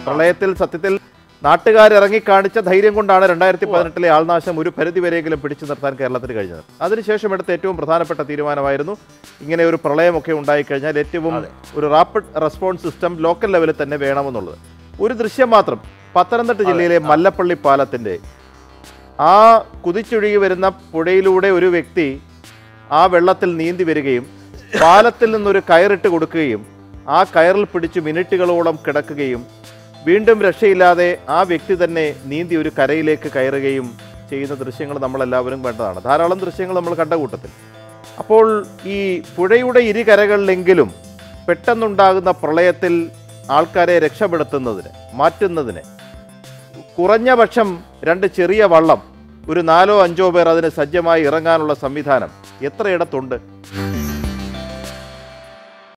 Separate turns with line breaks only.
പ്രളയത്തിൽ സത്യത്തിൽ നാട്ടുകാർ ഇറങ്ങി കാണിച്ച ധൈര്യം കൊണ്ടാണ് രണ്ടായിരത്തി പതിനെട്ടിലെ ആൾനാശം ഒരു പരിധി വരെയെങ്കിലും പിടിച്ചു നിർത്താൻ കേരളത്തിന് കഴിഞ്ഞത് അതിനുശേഷം എടുത്ത ഏറ്റവും പ്രധാനപ്പെട്ട തീരുമാനമായിരുന്നു ഇങ്ങനെ ഒരു പ്രളയമൊക്കെ ഉണ്ടായിക്കഴിഞ്ഞാൽ ഏറ്റവും ഒരു റാപ്പിഡ് റെസ്പോൺസ് സിസ്റ്റം ലോക്കൽ ലെവലിൽ തന്നെ വേണമെന്നുള്ളത് ഒരു ദൃശ്യം മാത്രം പത്തനംതിട്ട ജില്ലയിലെ മല്ലപ്പള്ളി പാലത്തിന്റെ ആ കുതിച്ചൊഴുകി വരുന്ന പുഴയിലൂടെ ഒരു വ്യക്തി ആ വെള്ളത്തിൽ നീന്തി വരികയും പാലത്തിൽ നിന്നൊരു കയറിട്ട് കൊടുക്കുകയും ആ കയറിൽ പിടിച്ച് മിനിറ്റുകളോളം കിടക്കുകയും വീണ്ടും രക്ഷയില്ലാതെ ആ വ്യക്തി തന്നെ നീന്തി ഒരു കരയിലേക്ക് കയറുകയും ചെയ്യുന്ന ദൃശ്യങ്ങൾ നമ്മളെല്ലാവരും കണ്ടതാണ് ധാരാളം ദൃശ്യങ്ങൾ നമ്മൾ കണ്ട കൂട്ടത്തിൽ അപ്പോൾ ഈ പുഴയുടെ ഇരുകരകളിലെങ്കിലും പെട്ടെന്നുണ്ടാകുന്ന പ്രളയത്തിൽ ആൾക്കാരെ രക്ഷപ്പെടുത്തുന്നതിന് മാറ്റുന്നതിന് കുറഞ്ഞ പക്ഷം രണ്ട് ചെറിയ വള്ളം ഒരു നാലോ അഞ്ചോ പേർ അതിന് സജ്ജമായി ഇറങ്ങാനുള്ള സംവിധാനം എത്രയിടത്തുണ്ട്